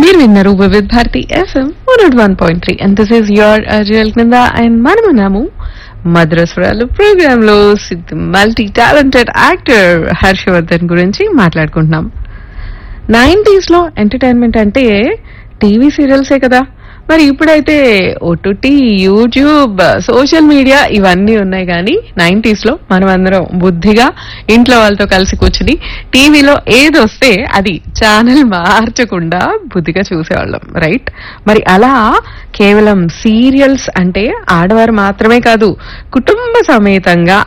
మీరు విన్నారు Vividh Bharati FM one one point three and this is your అజల్ కింద అండ్ మనమున్నాము మద్రస్వరాలు ప్రోగ్రామ్ లో మల్టీ టాలెంటెడ్ యాక్టర్ హర్షవర్ధన్ గురించి మాట్లాడుకుంటున్నాం నైన్టీస్ లో ఎంటర్టైన్మెంట్ అంటే టీవీ సీరియల్సే కదా మరి ఇప్పుడైతే ఓటీటీ యూట్యూబ్ సోషల్ మీడియా ఇవన్నీ ఉన్నాయి కానీ నైన్టీస్ లో మనం అందరం బుద్ధిగా ఇంట్లో వాళ్ళతో కలిసి కూర్చుని టీవీలో ఏది వస్తే అది ఛానల్ మార్చకుండా బుద్ధిగా చూసేవాళ్ళం రైట్ మరి అలా కేవలం సీరియల్స్ అంటే ఆడవారు మాత్రమే కాదు కుటుంబ సమేతంగా